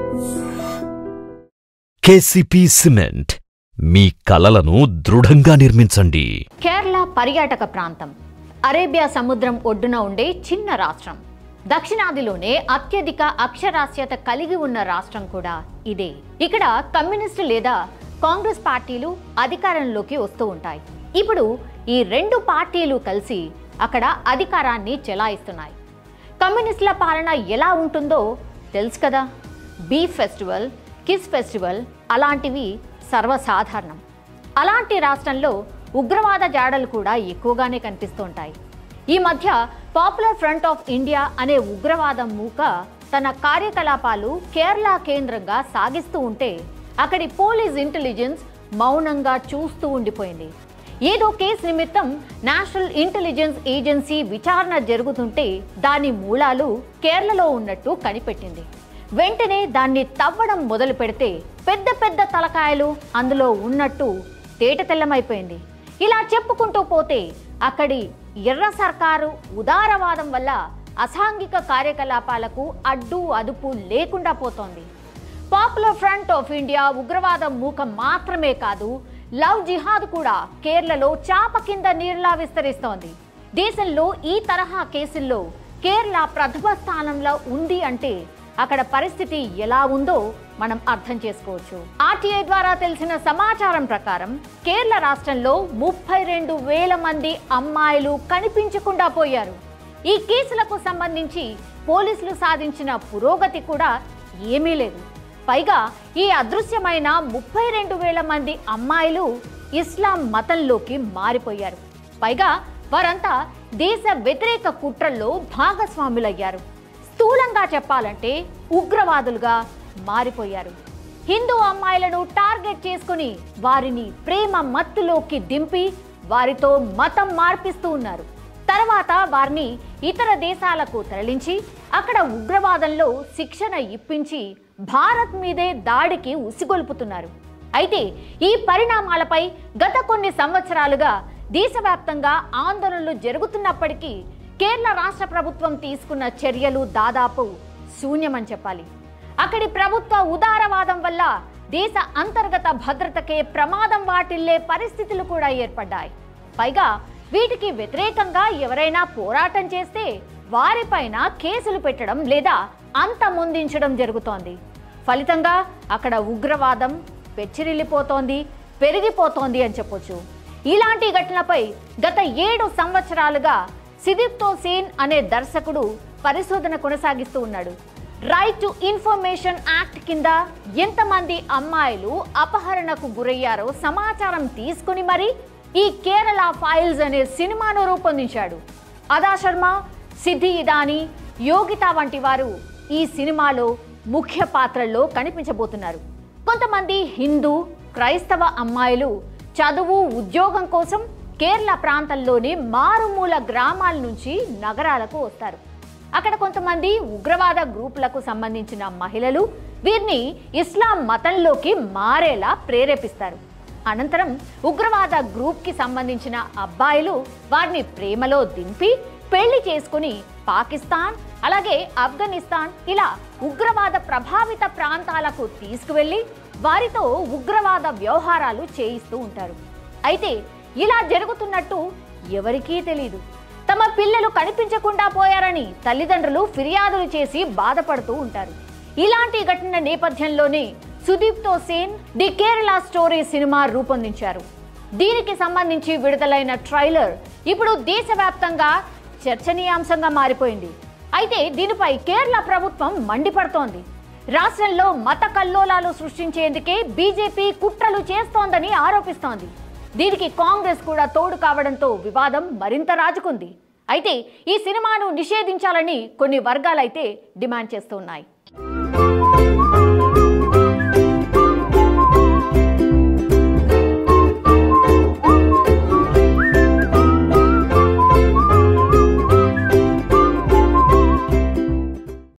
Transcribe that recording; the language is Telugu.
కేసీపీ సిమెంట్ మీ కలలను దృఢంగా నిర్మించండి కేరళ పర్యాటక ప్రాంతం అరేబియా సముద్రం ఒడ్డున ఉండే చిన్న రాష్ట్రం దక్షిణాదిలోనే అత్యధిక అక్షరాస్యత కలిగి ఉన్న రాష్ట్రం కూడా ఇదే ఇక్కడ కమ్యూనిస్టు లేదా కాంగ్రెస్ పార్టీలు అధికారంలోకి వస్తూ ఉంటాయి ఇప్పుడు ఈ రెండు పార్టీలు కలిసి అక్కడ అధికారాన్ని చెలాయిస్తున్నాయి కమ్యూనిస్టుల పాలన ఎలా ఉంటుందో తెలుసు కదా బీఫ్ ఫెస్టివల్ కిస్ ఫెస్టివల్ అలాంటివి సర్వసాధారణం అలాంటి రాష్ట్రంలో ఉగ్రవాద జాడలు కూడా ఎక్కువగానే కనిపిస్తూ ఉంటాయి ఈ మధ్య పాపులర్ ఫ్రంట్ ఆఫ్ ఇండియా అనే ఉగ్రవాదం మూక తన కార్యకలాపాలు కేరళ కేంద్రంగా సాగిస్తూ ఉంటే అక్కడి పోలీస్ ఇంటెలిజెన్స్ మౌనంగా చూస్తూ ఉండిపోయింది ఏదో కేసు నిమిత్తం నేషనల్ ఇంటెలిజెన్స్ ఏజెన్సీ విచారణ జరుగుతుంటే దాని మూలాలు కేరళలో ఉన్నట్టు కనిపెట్టింది వెంటనే దాన్ని తవ్వడం మొదలు పెడితే పెద్ద పెద్ద తలకాయలు అందులో ఉన్నట్టు తేటతెల్లమైపోయింది ఇలా చెప్పుకుంటూ పోతే అక్కడి ఎర్ర సర్కారు ఉదారవాదం వల్ల అసాంఘిక కార్యకలాపాలకు అడ్డు అదుపు లేకుండా పోతోంది పాపులర్ ఫ్రంట్ ఆఫ్ ఇండియా ఉగ్రవాదం మూక మాత్రమే కాదు లవ్ జిహాద్ కూడా కేరళలో చాప కింద నీరులా విస్తరిస్తోంది దేశంలో ఈ తరహా కేసుల్లో కేరళ ప్రథమ స్థానంలో ఉంది అంటే అక్కడ పరిస్థితి ఎలా ఉందో మనం అర్థం చేసుకోవచ్చు ఆర్టీఐ ద్వారా తెలిసిన సమాచారం ప్రకారం కేరళ రాష్ట్రంలో ముప్పై రెండు వేల మంది అమ్మాయిలు కనిపించకుండా పోయారు ఈ కేసులకు సంబంధించి పోలీసులు సాధించిన పురోగతి కూడా ఏమీ లేదు పైగా ఈ అదృశ్యమైన ముప్పై రెండు వేల మంది అమ్మాయిలు ఇస్లాం మతంలోకి మారిపోయారు పైగా వారంతా దేశ వ్యతిరేక కుట్రల్లో భాగస్వాములయ్యారు స్థూలంగా చెప్పాలంటే ఉగ్రవాదులుగా మారిపోయారు హిందూ అమ్మాయిలను టార్గెట్ చేసుకుని వారిని ప్రేమ మత్తులోకి దింపి వారితో మతం మార్పిస్తూ ఉన్నారు తర్వాత వారిని ఇతర దేశాలకు తరలించి అక్కడ ఉగ్రవాదంలో శిక్షణ ఇప్పించి భారత్ మీదే దాడికి ఉసిగొల్పుతున్నారు అయితే ఈ పరిణామాలపై గత కొన్ని సంవత్సరాలుగా దేశవ్యాప్తంగా ఆందోళనలు జరుగుతున్నప్పటికీ కేరళ రాష్ట్ర ప్రభుత్వం తీసుకున్న చర్యలు దాదాపు శూన్యమని చెప్పాలి అక్కడి ప్రభుత్వ ఉదారవాదం వల్ల దేశ అంతర్గత భద్రతకే ప్రమాదం వాటిల్లే పరిస్థితులు కూడా ఏర్పడ్డాయి పైగా వీటికి వ్యతిరేకంగా ఎవరైనా పోరాటం చేస్తే వారిపైన కేసులు పెట్టడం లేదా అంతమొందించడం జరుగుతోంది ఫలితంగా అక్కడ ఉగ్రవాదం పెచ్చిరిల్లిపోతోంది పెరిగిపోతోంది అని చెప్పొచ్చు ఇలాంటి ఘటనపై గత ఏడు సంవత్సరాలుగా సిదిప్తో సేన్ అనే దర్శకుడు పరిశోధన కొనసాగిస్తూ ఉన్నాడు రైట్ టు ఇన్ఫర్మేషన్ యాక్ట్ కింద ఎంతమంది అమ్మాయిలు అపహరణకు గురయ్యారో సమాచారం తీసుకుని మరి ఈ కేరళ ఫైల్స్ అనే సినిమాను రూపొందించాడు అదా శర్మ సిద్ధి ఇదాని యోగిత వంటి వారు ఈ సినిమాలో ముఖ్య పాత్రల్లో కనిపించబోతున్నారు కొంతమంది హిందూ క్రైస్తవ అమ్మాయిలు చదువు ఉద్యోగం కోసం కేరళ ప్రాంతంలోని మారుమూల గ్రామాల నుంచి నగరాలకు వస్తారు అక్కడ కొంతమంది ఉగ్రవాద గ్రూపులకు సంబంధించిన మహిళలు వీరిని ఇస్లాం మతంలోకి మారేలా ప్రేరేపిస్తారు అనంతరం ఉగ్రవాద గ్రూప్కి సంబంధించిన అబ్బాయిలు వారిని ప్రేమలో దింపి పెళ్లి చేసుకుని పాకిస్తాన్ అలాగే ఆఫ్ఘనిస్తాన్ ఇలా ఉగ్రవాద ప్రభావిత ప్రాంతాలకు తీసుకువెళ్ళి వారితో ఉగ్రవాద వ్యవహారాలు చేయిస్తూ ఉంటారు అయితే ఇలా జరుగుతున్నట్టు ఎవరికీ తెలియదు తమ పిల్లలు కనిపించకుండా పోయారని తల్లిదండ్రులు ఫిర్యాదులు చేసి బాధపడుతూ ఉంటారు ఇలాంటి ఘటన నేపథ్యంలోనే Sudipto Sen the Kerala story cinema రూపొందించారు దీనికి సంబంధించి విడుదలైన ట్రైలర్ ఇప్పుడు దేశవ్యాప్తంగా చర్చనీయాంశంగా మారిపోయింది అయితే దీనిపై కేరళ ప్రభుత్వం మండిపడుతోంది రాష్ట్రంలో మత కల్లోలాలు సృష్టించేందుకే బీజేపీ కుట్రలు చేస్తోందని ఆరోపిస్తోంది దీనికి కాంగ్రెస్ కూడా తోడు కావడంతో వివాదం మరింత రాజుకుంది అయితే ఈ సినిమాను నిషేధించాలని కొన్ని వర్గాలైతే డిమాండ్ చేస్తున్నాయి